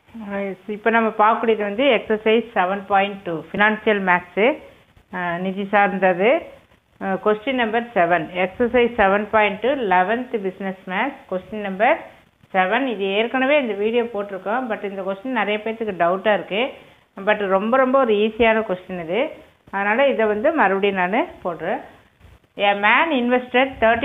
இப்போ நம்ம பார்க்கக்கூடியது வந்து exercise seven point two financial maths நிதி சார்ந்தது question number seven exercise seven point two eleventh business maths question number seven இது ஏற்கனவே இந்த வீடியோ போட்டிருக்கோம் பட் இந்த கொஸ்டின் நிறைய பேர்த்துக்கு டவுட்டாக இருக்குது பட் ரொம்ப ரொம்ப ஒரு ஈஸியான கொஸ்டின் இது அதனால் இதை வந்து மறுபடியும் நான் போடுறேன் A man invested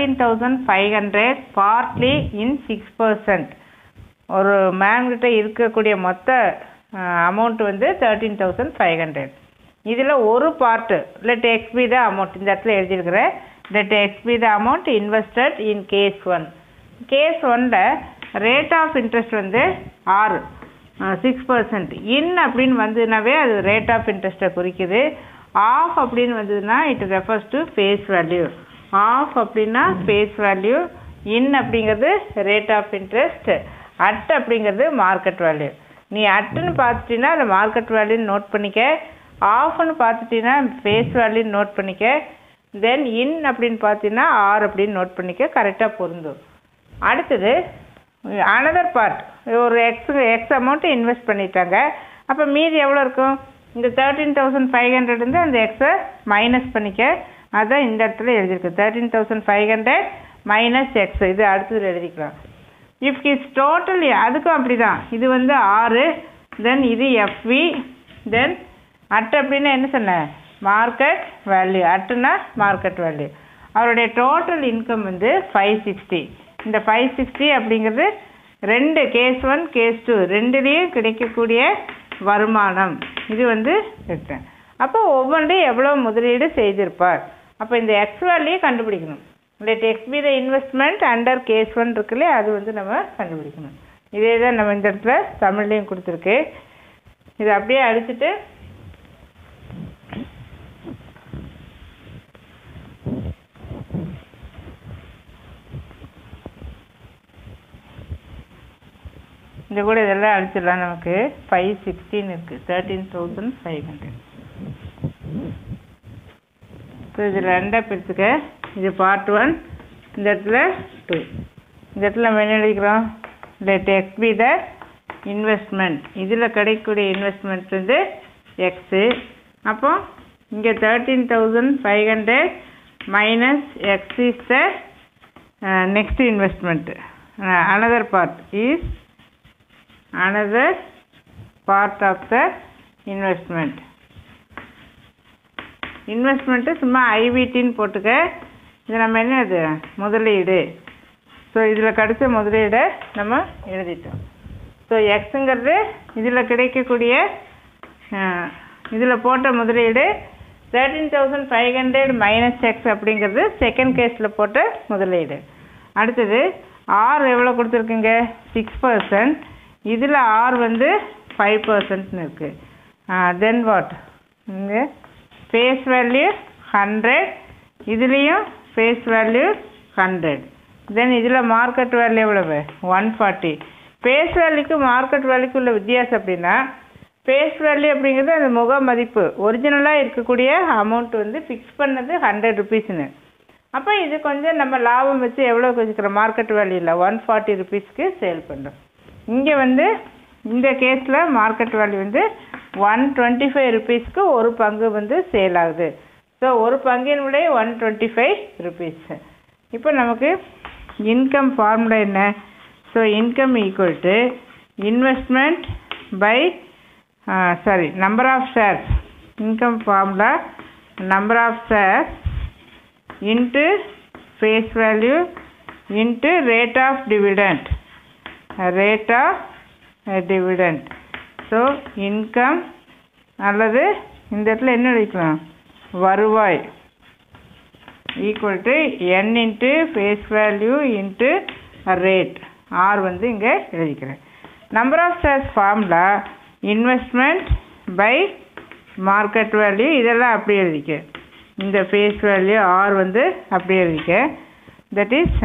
13,500 partly in 6%. ஒரு மேன் கிட்ட இருக்கக்கூடிய மொத்த அமௌண்ட் வந்து தேர்ட்டீன் தௌசண்ட் ஃபைவ் ஹண்ட்ரட் இதில் ஒரு part let X be the amount இந்த இடத்துல எழுதியிருக்கிறேன் let X be the amount invested in case one case ஒனில் ரேட் ஆஃப் இன்ட்ரெஸ்ட் வந்து ஆறு சிக்ஸ் பர்சன்ட் இன் அப்படின்னு வந்ததுனாவே அது ரேட் ஆஃப் இன்ட்ரெஸ்ட்டை குறிக்குது ஆஃப் அப்படின்னு வந்ததுன்னா it refers to face value of அப்படின்னா ஃபேஸ் வேல்யூ இன் அப்படிங்கிறது ரேட் ஆஃப் இன்ட்ரெஸ்ட் அட் அப்படிங்கிறது மார்க்கெட் வேல்யூ நீ அட்டுன்னு பார்த்துட்டீங்கன்னா அந்த மார்க்கெட் வேல்யூன்னு நோட் பண்ணிக்க ஆஃப்னு பார்த்துட்டீங்கன்னா ஃபேஸ் வேல்யூன்னு நோட் பண்ணிக்க தென் இன் அப்படின்னு பார்த்தீங்கன்னா ஆர் அப்படின்னு நோட் பண்ணிக்க கரெக்டாக பொருந்தும் அடுத்தது அனதர் பார்ட் ஒரு எக்ஸ் எக்ஸ் அமௌண்ட்டு இன்வெஸ்ட் பண்ணிட்டாங்க அப்போ மீதி எவ்வளோ இருக்கும் இந்த தேர்ட்டீன் தௌசண்ட் ஃபைவ் ஹண்ட்ரட் இருந்து அந்த எக்ஸை மைனஸ் பண்ணிக்க அதான் இந்த இடத்துல எழுதியிருக்கு thirteen thousand five hundred minus X இது அடுத்தது எழுதிக்கலாம் இஃப் இஸ் டோட்டல் அதுக்கும் அப்படி தான் இது வந்து ஆறு தென் இது எஃப்வி தென் அட் அப்படின்னா என்ன சொன்னேன் மார்க்கெட் வேல்யூ அட்டுனா மார்க்கெட் வேல்யூ அவருடைய டோட்டல் இன்கம் வந்து ஃபைவ் சிக்ஸ்டி இந்த ஃபைவ் சிக்ஸ்டி அப்படிங்கிறது ரெண்டு கேஸ் ஒன் கேஸ் டூ ரெண்டுலேயும் கிடைக்கக்கூடிய வருமானம் இது வந்து எடுத்தேன் அப்போ ஒவ்வொன்றையும் எவ்வளோ முதலீடு செய்திருப்பார் அப்போ இந்த எக்ஸ் வேல்யூ கண்டுபிடிக்கணும் let X be the investment under case one இருக்குல்ல அது வந்து நம்ம கண்டுபிடிக்கணும் இதே தான் நம்ம இந்த இடத்துல தமிழ்லேயும் கொடுத்துருக்கு இதை அப்படியே அடிச்சுட்டு இந்த கூட இதெல்லாம் அடிச்சிடலாம் நமக்கு ஃபைவ் சிக்ஸ்டீன் இருக்குது thirteen thousand five hundred so இது ரெண்டாக பிரிச்சுக்க இது பார்ட் ஒன் இந்த இடத்துல டூ இந்த இடத்துல நம்ம என்ன எழுதிக்கிறோம் let X be the investment இதில் கிடைக்கக்கூடிய இன்வெஸ்ட்மெண்ட் வந்து எக்ஸு அப்போ இங்கே thirteen thousand five hundred minus X is the next investment another part is another part of the investment investment சும்மா ஐவிடின்னு போட்டுக்க இது நம்ம என்ன இது முதலீடு ஸோ இதில் கிடைச்ச முதலீடை நம்ம எழுதிட்டோம் ஸோ எக்ஸுங்கிறது இதில் கிடைக்கக்கூடிய இதில் போட்ட முதலீடு thirteen thousand five hundred minus X அப்படிங்கிறது செகண்ட் கேஸில் போட்ட முதலீடு அடுத்தது ஆர் எவ்வளோ கொடுத்துருக்குங்க சிக்ஸ் பர்சன்ட் இதில் ஆர் வந்து ஃபைவ் பர்சன்ட்னு இருக்குது தென் வாட் இங்கே ஃபேஸ் வேல்யூ ஹண்ட்ரட் இதுலேயும் ஃபேஸ் வேல்யூ ஹண்ட்ரட் தென் இதில் மார்க்கெட் வேல்யூ எவ்வளவு ஒன் ஃபார்ட்டி ஃபேஸ் வேல்யூக்கு மார்க்கெட் வேல்யூக்கு உள்ள வித்தியாசம் அப்படின்னா ஃபேஸ் வேல்யூ அப்படிங்கிறது அந்த முக மதிப்பு ஒரிஜினலாக இருக்கக்கூடிய அமௌண்ட் வந்து ஃபிக்ஸ் பண்ணது ஹண்ட்ரட் ருபீஸ்னு அப்போ இது கொஞ்சம் நம்ம லாபம் வச்சு எவ்வளோ வச்சுக்கிறோம் மார்க்கெட் வேல்யூவில் ஒன் ஃபார்ட்டி ருபீஸ்க்கு சேல் பண்ணுறோம் இங்கே வந்து இந்த கேஸில் மார்க்கெட் வேல்யூ வந்து ஒன் டுவெண்ட்டி ஃபைவ் ருபீஸ்க்கு ஒரு பங்கு வந்து சேல் ஆகுது ஸோ ஒரு பங்கின் விலை ஒன் டுவெண்ட்டி ஃபைவ் ருபீஸ் இப்போ நமக்கு இன்கம் ஃபார்முலா என்ன so income equal to investment by sorry number of shares income formula number of shares into face value into rate of dividend rate of uh, dividend so income அல்லது இந்த இடத்துல என்ன எழுதிக்கலாம் வருவாய் equal to N into face value into rate R வந்து இங்கே எழுதிக்கிறேன் number of shares formula investment by market value இதெல்லாம் அப்படி எழுதிக்க இந்த ஃபேஸ் வேல்யூ ஆர் வந்து அப்படி எழுதிக்க that is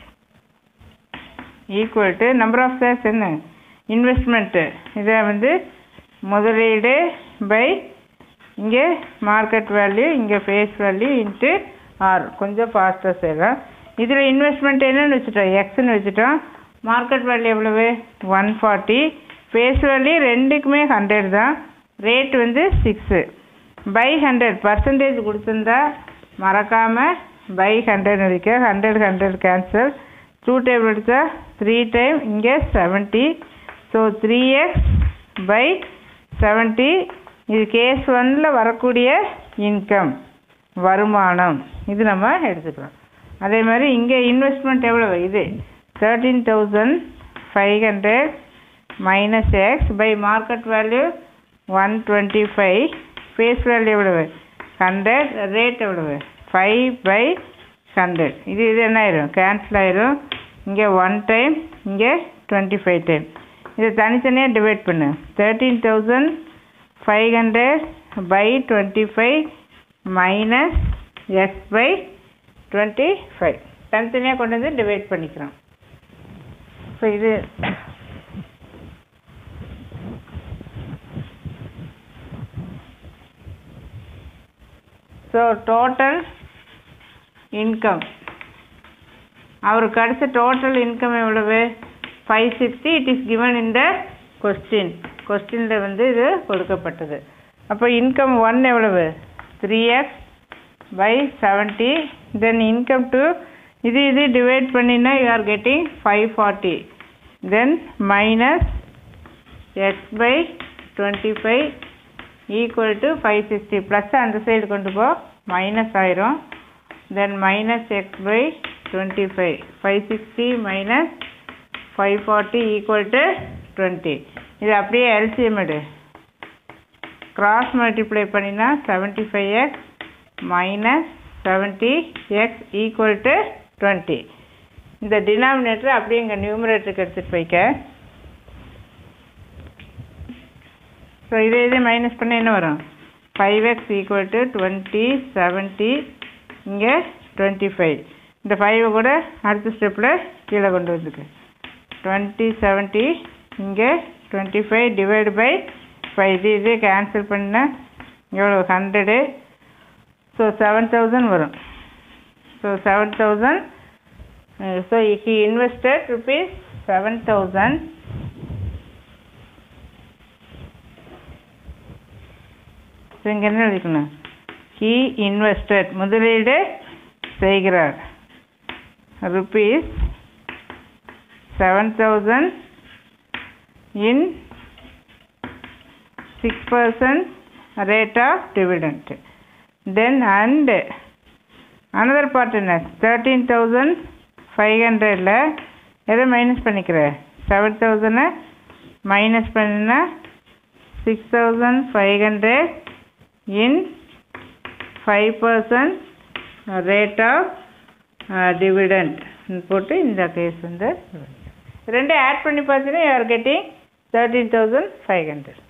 equal to number of shares என்ன இன்வெஸ்ட்மெண்ட்டு இதை வந்து முதலீடு பை இங்கே மார்க்கெட் வேல்யூ இங்கே ஃபேஸ் வேல்யூ இன்ட்டு ஆர் கொஞ்சம் ஃபாஸ்ட்டாக செய்யலாம் இதில் இன்வெஸ்ட்மெண்ட் என்னென்னு வச்சுட்டோம் எக்ஸ்ன்னு வச்சுட்டோம் மார்க்கெட் வேல்யூ எவ்வளவு ஒன் ஃபார்ட்டி ஃபேஸ் வேல்யூ ரெண்டுக்குமே ஹண்ட்ரட் தான் ரேட் வந்து சிக்ஸு பை ஹண்ட்ரட் பர்சன்டேஜ் கொடுத்துருந்தா மறக்காமல் பை ஹண்ட்ரட் இருக்க hundred hundred cancel two table எடுத்தா த்ரீ டைம் இங்கே seventy so three X by seventy இது கேஸ் ஒன்னில் வரக்கூடிய இன்கம் வருமானம் இது நம்ம எடுத்துக்கலாம் அதே மாதிரி இங்கே இன்வெஸ்ட்மெண்ட் எவ்வளோ இது thirteen thousand five hundred minus X by market value one twenty five face value எவ்வளவு ஹண்ட்ரட் ரேட் எவ்வளவு ஃபைவ் பை ஹண்ட்ரட் இது இது என்ன ஆயிரும் கேன்சல் ஆயிரும் இங்கே ஒன் டைம் இங்கே டுவெண்ட்டி ஃபைவ் டைம் இதை தனித்தனியாக டிவைட் பண்ணு thirteen thousand five hundred by twenty five minus X by twenty five தனித்தனியாக கொண்டு வந்து டிவைட் பண்ணிக்கிறோம் ஸோ இது ஸோ டோட்டல் இன்கம் அவருக்கு கிடைச்ச டோட்டல் இன்கம் எவ்வளவு five sixty it is given in the question கொஸ்டினில் வந்து இது கொடுக்கப்பட்டது அப்போ இன்கம் ஒன் எவ்வளவு three X by seventy then income two இது இது டிவைட் பண்ணினா you are getting five forty then minus X by twenty five equal to five sixty plus அந்த சைடு கொண்டு போ மைனஸ் ஆயிரும் then minus X by twenty five five sixty minus five forty equal to twenty இது அப்படியே LCM எடு cross multiply பண்ணினா seventy five x minus seventy x equal to twenty இந்த denominator அப்படியே இங்கே நியூமரேட்டருக்கு எடுத்துகிட்டு போய்க்க ஸோ இதே இதே மைனஸ் பண்ண என்ன வரும் five x equal to twenty seventy இங்கே டுவெண்ட்டி ஃபைவ் இந்த ஃபைவை கூட அடுத்த ஸ்டெப்பில் கீழே கொண்டு வந்துக்கு டுவெண்ட்டி செவன்ட்டி இங்கே twenty five divide by five இது இது கேன்சல் பண்ணால் எவ்வளோ ஹண்ட்ரடு ஸோ செவன் தௌசண்ட் வரும் so seven thousand so he invested rupees seven thousand so இங்கே என்ன எழுதிக்கணும் ஹி இன்வெஸ்டட் முதலீடு செய்கிறார் rupees seven thousand in six percent rate of dividend then and another part என்ன தேர்ட்டீன் தௌசண்ட் ஃபைவ் ஹண்ட்ரடில் எதை minus பண்ணிக்கிற செவன் தௌசண்டை மைனஸ் பண்ணினா six thousand five hundred in five percent rate of dividend போட்டு இந்த கேஸ் வந்து ரெண்டும் ஆட் பண்ணி பார்த்தீங்கன்னா you are getting thirteen thousand five hundred